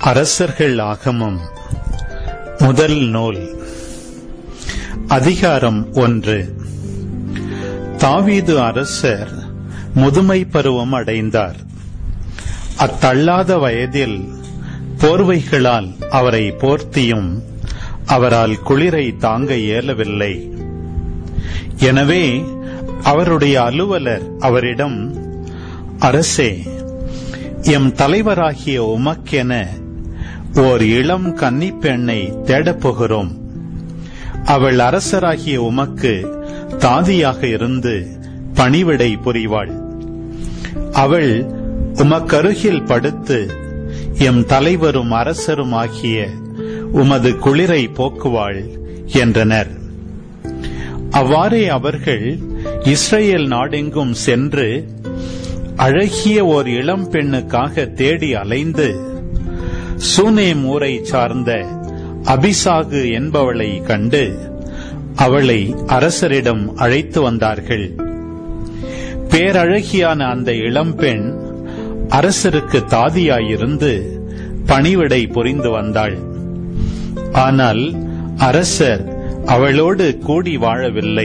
அரசர்கள் ஆகமம் முதல் நூல் அதிகாரம் ஒன்று தாவீது அரசர் முதுமை பருவம் அடைந்தார் அத்தள்ளாத வயதில் போர்வைகளால் அவரை போர்த்தியும் அவரால் குளிரை தாங்க இயலவில்லை எனவே அவருடைய அலுவலர் அவரிடம் அரசே எம் தலைவராகிய உமக்கென ஓர் இளம் கன்னிப் பெண்ணை தேடப் போகிறோம் அவள் அரசராகிய உமக்கு தாதியாக இருந்து பணிவிடை புரிவாள் அவள் உமக்கருகில் படுத்து எம் தலைவரும் அரசரும் ஆகிய உமது குளிரை போக்குவாள் என்றனர் அவ்வாறே அவர்கள் இஸ்ரேல் நாடெங்கும் சென்று அழகிய ஓர் இளம் பெண்ணுக்காக தேடி அலைந்து சூனேம் ஊரை சார்ந்த அபிசாகு என்பவளை கண்டு அவளை அரசரிடம் அழைத்து வந்தார்கள் பேரழகியான அந்த இளம்பெண் அரசருக்கு தாதியாயிருந்து பணிவிடை புரிந்து வந்தாள் ஆனால் அரசர் அவளோடு கூடி வாழவில்லை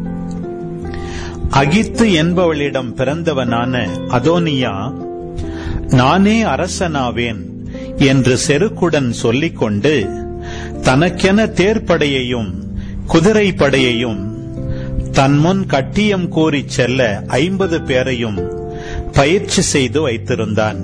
அகித்து என்பவளிடம் பிறந்தவனான அதோனியா நானே அரசனாவேன் என்று செருக்குடன் சொல்லிக் கொண்டு தனக்கென தேர்ப்படையையும் குதிரை படையையும் தன் முன் கட்டியம் கூறிச் செல்ல ஐம்பது பேரையும் பயிற்சி செய்து வைத்திருந்தான்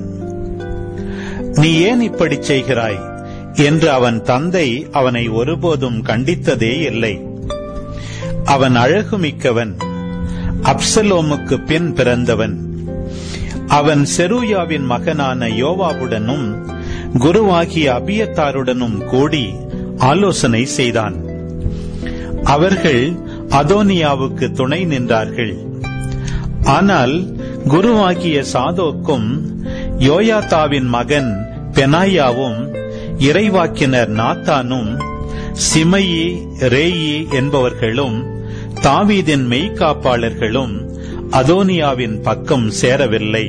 நீ ஏன் இப்படி செய்கிறாய் என்று அவன் தந்தை அவனை ஒருபோதும் கண்டித்ததே இல்லை அவன் அழகுமிக்கவன் அப்சலோமுக்கு பின் பிறந்தவன் அவன் செருயாவின் மகனான யோவாவுடனும் குருவாகிய அபியத்தாருடனும் கூடி ஆலோசனை செய்தான் அவர்கள் அதோனியாவுக்கு துணை நின்றார்கள் ஆனால் குருவாகிய சாதோக்கும் யோயாத்தாவின் மகன் பெனாயாவும் இறைவாக்கினர் நாத்தானும் சிமையி ரேயி என்பவர்களும் தாவீதின் மெய்காப்பாளர்களும் அதோனியாவின் பக்கம் சேரவில்லை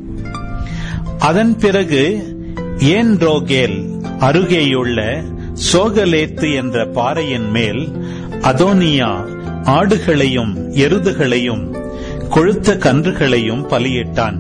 அதன் பிறகு ஏன் ரோகேல் அருகேயுள்ள சோகலேத்து என்ற பாறையின் மேல் அதோனியா ஆடுகளையும் எருதுகளையும் கொழுத்த கன்றுகளையும் பலியிட்டான்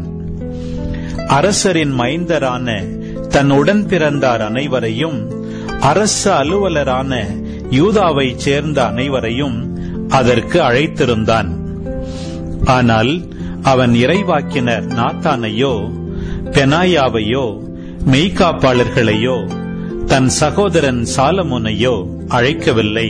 அரசரின் மைந்தரான தன் உடன் பிறந்தார் அனைவரையும் அரச அலுவலரான யூதாவை சேர்ந்த அனைவரையும் அதற்கு அழைத்திருந்தான் ஆனால் அவன் இறைவாக்கினர் நாத்தானையோ பெனாயாவையோ மெய்காப்பாளர்களையோ தன் சகோதரன் சாலமோனையோ அழைக்கவில்லை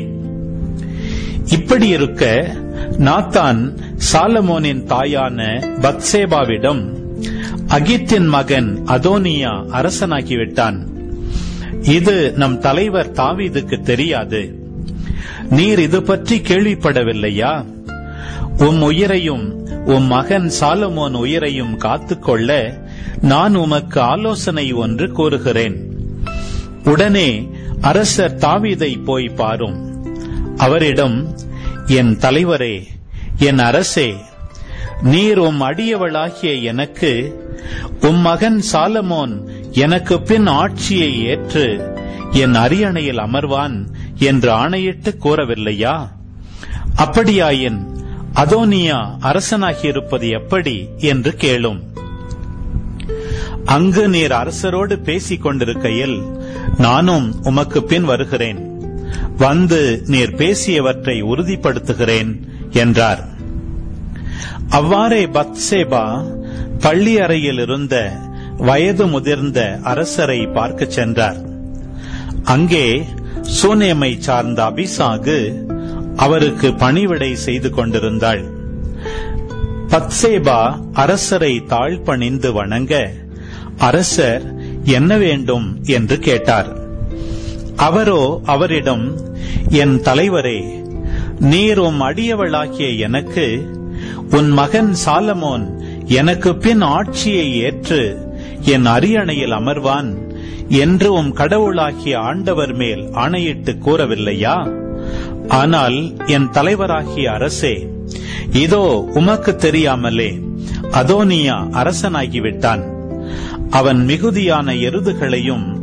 இப்படி இருக்க நாத்தான் சாலமோனின் தாயான பத்சேபாவிடம் அகித்தின் மகன் அதோனியா அரசனாகிவிட்டான் இது நம் தலைவர் தாவீதுக்கு தெரியாது நீர் இது பற்றி கேள்விப்படவில்லையா உம் உயிரையும் உம் மகன் சாலமோன் உயிரையும் காத்துக்கொள்ள நான் உமக்கு ஆலோசனை ஒன்று கூறுகிறேன் உடனே அரசர் தாவீதை போய் பாரும் அவரிடம் என் தலைவரே என் அரசே நீர் உம் அடியவளாகிய எனக்கு உம் மகன் சாலமோன் எனக்கு பின் ஆட்சியை ஏற்று என் அரியணையில் அமர்வான் என்று ஆணையிட்டு கூறவில்லையா அப்படியாயின் அதோனியா அரசனாகியிருப்பது எப்படி என்று கேளும் அங்கு நீர் அரசரோடு பேசிக் கொண்டிருக்கையில் நானும் உமக்கு பின் வருகிறேன் வந்து நீர் பேசியவற்றை உறுதிப்படுத்துகிறேன் என்றார் அவ்வாறே பத்சேபா பள்ளி அறையில் இருந்த வயது முதிர்ந்த அரசரை பார்க்கச் சென்றார் அங்கே சூனேமை சார்ந்த அபிசாகு அவருக்கு பணிவிடை செய்து கொண்டிருந்தாள் பத்சேபா அரசரை தாழ்பணிந்து வணங்க அரசர் என்ன வேண்டும் என்று கேட்டார் அவரோ அவரிடம் என் தலைவரே நீர் உம் அடியவளாகிய எனக்கு உன் மகன் சாலமோன் எனக்கு பின் ஆட்சியை ஏற்று என் அரியணையில் அமர்வான் என்று உம் கடவுளாகிய ஆண்டவர் மேல் ஆணையிட்டு கூறவில்லையா ஆனால் என் தலைவராகிய அரசே இதோ உமக்கு தெரியாமலே அதோனியா அரசனாகிவிட்டான் அவன் மிகுதியான எருதுகளையும்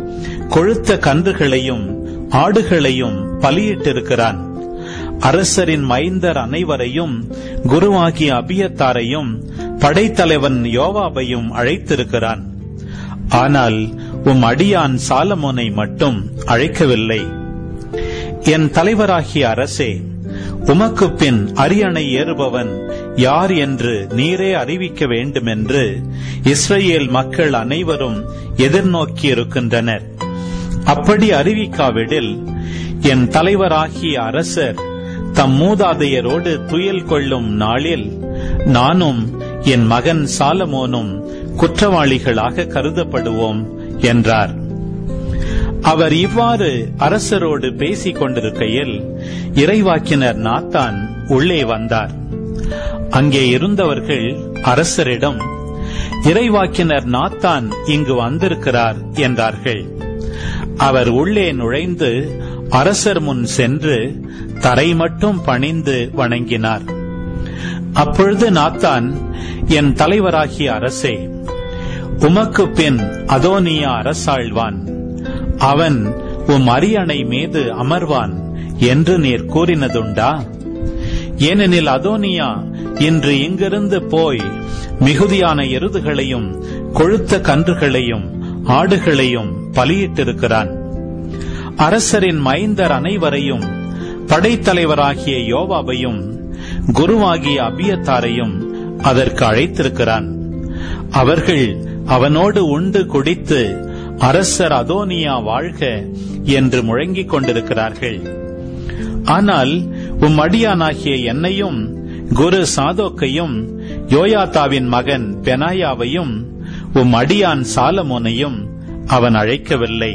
கொழுத்த கன்றுகளையும் ஆடுகளையும் பலியிட்டிருக்கிறான் அரசரின் மைந்தர் அனைவரையும் குருவாகிய அபியத்தாரையும் படைத்தலைவன் யோவாபையும் அழைத்திருக்கிறான் ஆனால் உம் அடியான் சாலமோனை மட்டும் அழைக்கவில்லை என் தலைவராகிய அரசே உமக்கு பின் அரியணை ஏறுபவன் யார் என்று நீரே அறிவிக்க வேண்டுமென்று இஸ்ரேல் மக்கள் அனைவரும் எதிர்நோக்கியிருக்கின்றனர் அப்படி அறிவிக்காவிடில் என் தலைவராகிய அரசர் தம் மூதாதையரோடு துயில் கொள்ளும் நாளில் நானும் என் மகன் சாலமோனும் குற்றவாளிகளாக கருதப்படுவோம் என்றார் அவர் இவ்வாறு அரசரோடு பேசிக் கொண்டிருக்கையில் இறைவாக்கினர் நாத்தான் உள்ளே வந்தார் அங்கே இருந்தவர்கள் அரசரிடம் இறைவாக்கினர் நாத்தான் இங்கு வந்திருக்கிறார் என்றார்கள் அவர் உள்ளே நுழைந்து அரசர் முன் சென்று தரை மட்டும் பணிந்து வணங்கினார் அப்பொழுது நாத்தான் என் தலைவராகிய அரசே உமக்கு பின் அதோனியா அரசாழ்வான் அவன் உம் அரியணை மீது அமர்வான் என்று நீர் கூறினதுண்டா ஏனெனில் அதோனியா இன்று இங்கிருந்து போய் மிகுதியான எருதுகளையும் கொழுத்த கன்றுகளையும் ஆடுகளையும் பலியிட்டிருக்கிறான் அரசரின் மைந்தர் அனைவரையும் படைத்தலைவராகிய யோவாபையும் குருவாகிய அபியத்தாரையும் அதற்கு அழைத்திருக்கிறான் அவர்கள் அவனோடு உண்டு குடித்து அரசர் அதோனியா வாழ்க என்று முழங்கிக் கொண்டிருக்கிறார்கள் ஆனால் உம் அடியானாகிய என்னையும் குரு சாதோக்கையும் யோயாத்தாவின் மகன் பெனாயாவையும் உம் அடியான் சாலமோனையும் அவன் அழைக்கவில்லை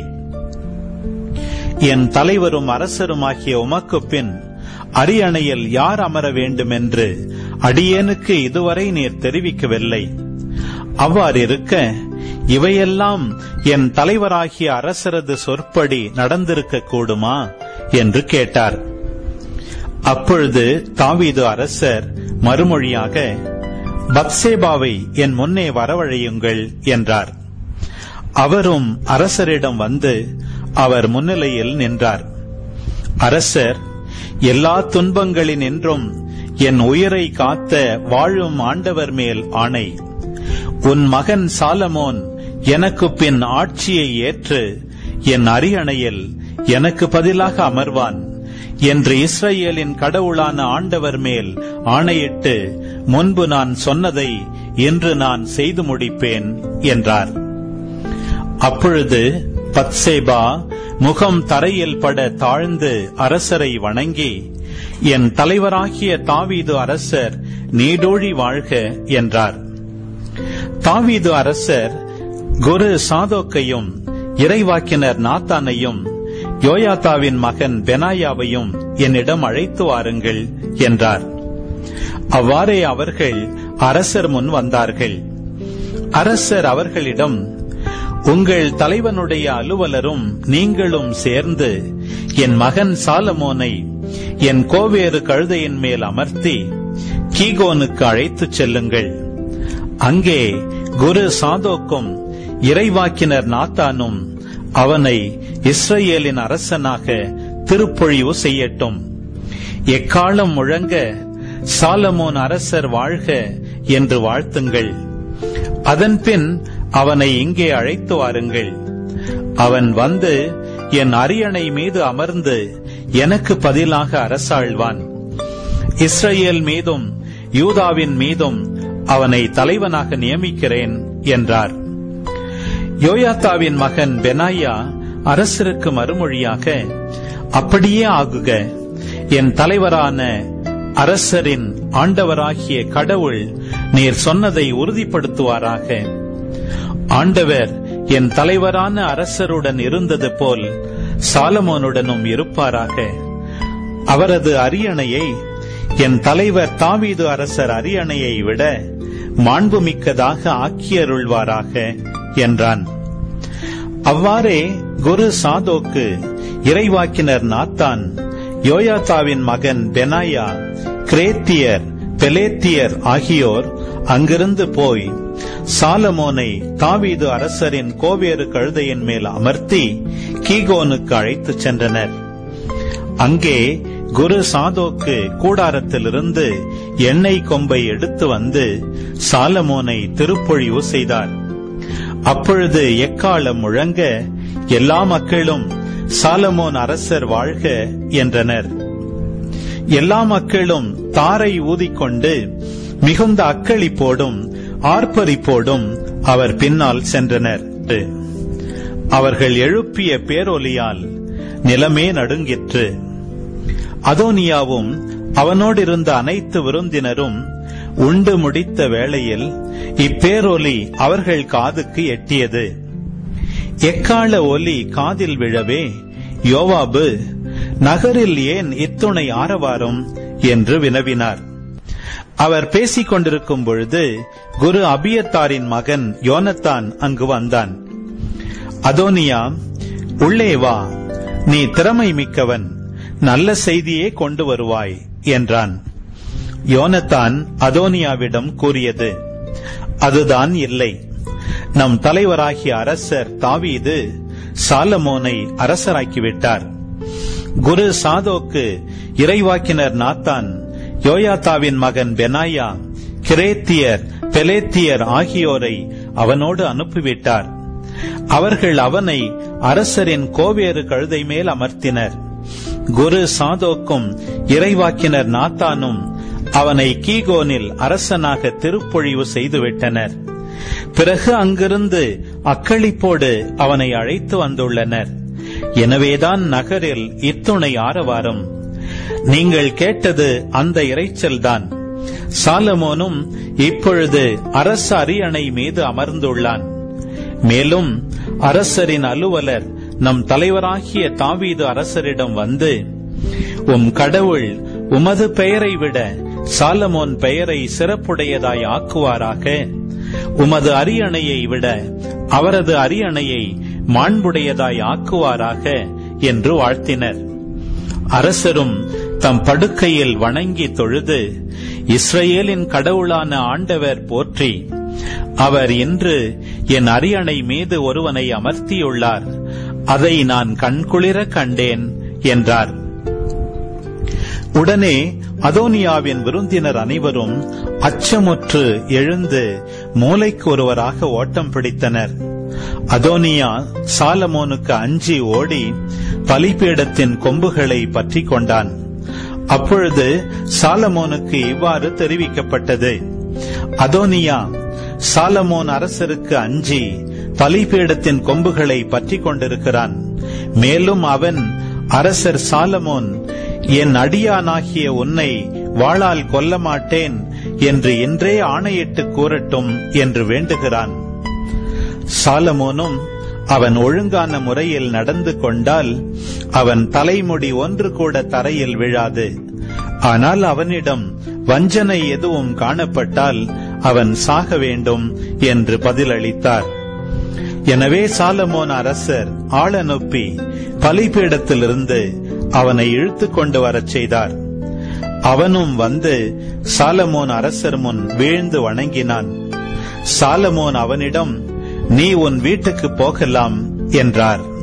என் தலைவரும் அரசருமாகிய உமக்கு பின் அரியணையில் யார் அமர வேண்டுமென்று அடியேனுக்கு இதுவரை நீர் தெரிவிக்கவில்லை அவ்வாறிருக்க இவையெல்லாம் என் தலைவராகிய அரசரது சொற்படி நடந்திருக்க கூடுமா என்று கேட்டார் அப்பொழுது தாவீது அரசர் மறுமொழியாக பத்சேபாவை என் முன்னே வரவழையுங்கள் என்றார் அவரும் அரசரிடம் வந்து அவர் முன்னிலையில் நின்றார் அரசர் எல்லா துன்பங்களினின்றும் என் உயிரை காத்த வாழும் ஆண்டவர் மேல் ஆணை உன் மகன் சாலமோன் எனக்கு பின் ஆட்சியை ஏற்று என் அரியணையில் எனக்கு பதிலாக அமர்வான் என்று இஸ்ரேலின் கடவுளான ஆண்டவர் மேல் ஆணையிட்டு முன்பு நான் சொன்னதை இன்று நான் செய்து முடிப்பேன் என்றார் அப்பொழுது பத்சேபா முகம் தரையில் பட தாழ்ந்து அரசரை வணங்கி என் தலைவராகிய தாவீது அரசர் நீடோழி வாழ்க என்றார் தாவீது அரசர் குரு சாதோக்கையும் இறைவாக்கினர் நாத்தானையும் யோயாத்தாவின் மகன் பெனாயாவையும் என்னிடம் அழைத்து வாருங்கள் என்றார் அவ்வாறே அவர்கள் அரசர் முன் வந்தார்கள் அரசர் அவர்களிடம் உங்கள் தலைவனுடைய அலுவலரும் நீங்களும் சேர்ந்து என் மகன் சாலமோனை என் கோவேறு கழுதையின் மேல் அமர்த்தி கீகோனுக்கு அழைத்துச் செல்லுங்கள் அங்கே குரு சாதோக்கும் இறைவாக்கினர் நாத்தானும் அவனை இஸ்ரேலின் அரசனாக திருப்பொழிவு செய்யட்டும் எக்காலம் முழங்க சாலமோன் அரசர் வாழ்க என்று வாழ்த்துங்கள் அதன்பின் அவனை இங்கே அழைத்து வாருங்கள் அவன் வந்து என் அரியணை மீது அமர்ந்து எனக்கு பதிலாக அரசாழ்வான் இஸ்ரேல் மீதும் யூதாவின் மீதும் அவனை தலைவனாக நியமிக்கிறேன் என்றார் யோயாத்தாவின் மகன் பெனாயா அரசருக்கு மறுமொழியாக அப்படியே ஆகுக என் தலைவரான அரசரின் ஆண்டவராகிய கடவுள் நீர் சொன்னதை உறுதிப்படுத்துவாராக ஆண்டவர் என் தலைவரான அரசருடன் இருந்தது போல் சாலமோனுடனும் இருப்பாராக அவரது அரியணையை என் தலைவர் தாவீது அரசர் அரியணையை விட மாண்புமிக்கதாக ஆக்கியருள்வாராக என்றான் அவ்வாறே குரு சாதோக்கு இறைவாக்கினர் நாத்தான் யோயாத்தாவின் மகன் பெனாயா கிரேத்தியர் பெலேத்தியர் ஆகியோர் அங்கிருந்து போய் சாலமோனை தாவீது அரசரின் கோவேறு கழுதையின் மேல் அமர்த்தி கீகோனுக்கு அழைத்துச் சென்றனர் அங்கே குரு சாதோக்கு கூடாரத்திலிருந்து எண்ணெய் கொம்பை எடுத்து வந்து சாலமோனை திருப்பொழிவு செய்தார் அப்பொழுது எக்காலம் முழங்க எல்லா மக்களும் சாலமோன் அரசர் வாழ்க என்றனர் எல்லா மக்களும் தாரை ஊதிக்கொண்டு மிகுந்த அக்களிப்போடும் ஆர்ப்பரிப்போடும் அவர் பின்னால் சென்றனர் அவர்கள் எழுப்பிய பேரொலியால் நிலமே நடுங்கிற்று அதோனியாவும் அவனோடிருந்த அனைத்து விருந்தினரும் உண்டு முடித்த வேளையில் இப்பேரொலி அவர்கள் காதுக்கு எட்டியது எக்கால ஒலி காதில் விழவே யோவாபு நகரில் ஏன் இத்துணை ஆரவாரம் என்று வினவினார் அவர் பேசிக் கொண்டிருக்கும் பொழுது குரு அபியத்தாரின் மகன் யோனத்தான் அங்கு வந்தான் அதோனியா உள்ளே வா நீ திறமை மிக்கவன் நல்ல செய்தியே கொண்டு வருவாய் என்றான் யோனத்தான் அதோனியாவிடம் கூறியது அதுதான் இல்லை நம் தலைவராகிய அரசர் தாவீது சாலமோனை அரசராக்கிவிட்டார் குரு சாதோக்கு இறைவாக்கினர் நாத்தான் யோயாத்தாவின் மகன் பெனாயா கிரேத்தியர் பெலேத்தியர் ஆகியோரை அவனோடு அனுப்பிவிட்டார் அவர்கள் அவனை அரசரின் கோவேறு கழுதை மேல் அமர்த்தினர் குரு சாதோக்கும் இறைவாக்கினர் நாத்தானும் அவனை கீகோனில் அரசனாக திருப்பொழிவு செய்துவிட்டனர் பிறகு அங்கிருந்து அக்களிப்போடு அவனை அழைத்து வந்துள்ளனர் எனவேதான் நகரில் இத்துணை ஆரவாரம் நீங்கள் கேட்டது அந்த இறைச்சல்தான் சாலமோனும் இப்பொழுது அரச அரியணை மீது அமர்ந்துள்ளான் மேலும் அரசரின் அலுவலர் நம் தலைவராகிய தாவீது அரசரிடம் வந்து உம் கடவுள் உமது பெயரை விட சாலமோன் பெயரை சிறப்புடையதாய் ஆக்குவாராக உமது அரியணையை விட அவரது அரியணையை மாண்புடையதாய் ஆக்குவாராக என்று வாழ்த்தினர் அரசரும் தம் படுக்கையில் வணங்கி தொழுது இஸ்ரேலின் கடவுளான ஆண்டவர் போற்றி அவர் இன்று என் அரியணை மீது ஒருவனை அமர்த்தியுள்ளார் அதை நான் கண்குளிர கண்டேன் என்றார் உடனே அதோனியாவின் விருந்தினர் அனைவரும் அச்சமுற்று எழுந்து மூளைக்கு ஒருவராக ஓட்டம் பிடித்தனர் அதோனியா சாலமோனுக்கு அஞ்சி ஓடி பலிபீடத்தின் கொம்புகளை பற்றி கொண்டான் அப்பொழுது சாலமோனுக்கு இவ்வாறு தெரிவிக்கப்பட்டது அதோனியா சாலமோன் அரசருக்கு அஞ்சி பலிபீடத்தின் கொம்புகளை பற்றி கொண்டிருக்கிறான் மேலும் அவன் அரசர் சாலமோன் என் அடியானாகிய உன்னை வாளால் கொல்ல மாட்டேன் என்று இன்றே ஆணையிட்டு கூறட்டும் என்று வேண்டுகிறான் சாலமோனும் அவன் ஒழுங்கான முறையில் நடந்து கொண்டால் அவன் தலைமுடி ஒன்று கூட தரையில் விழாது ஆனால் அவனிடம் வஞ்சனை எதுவும் காணப்பட்டால் அவன் சாக வேண்டும் என்று பதிலளித்தார் எனவே சாலமோன் அரசர் ஆளனுப்பி பலிபீடத்திலிருந்து அவனை இழுத்து கொண்டு வரச் செய்தார் அவனும் வந்து சாலமோன் அரசர் முன் வீழ்ந்து வணங்கினான் சாலமோன் அவனிடம் நீ உன் வீட்டுக்கு போகலாம் என்றார்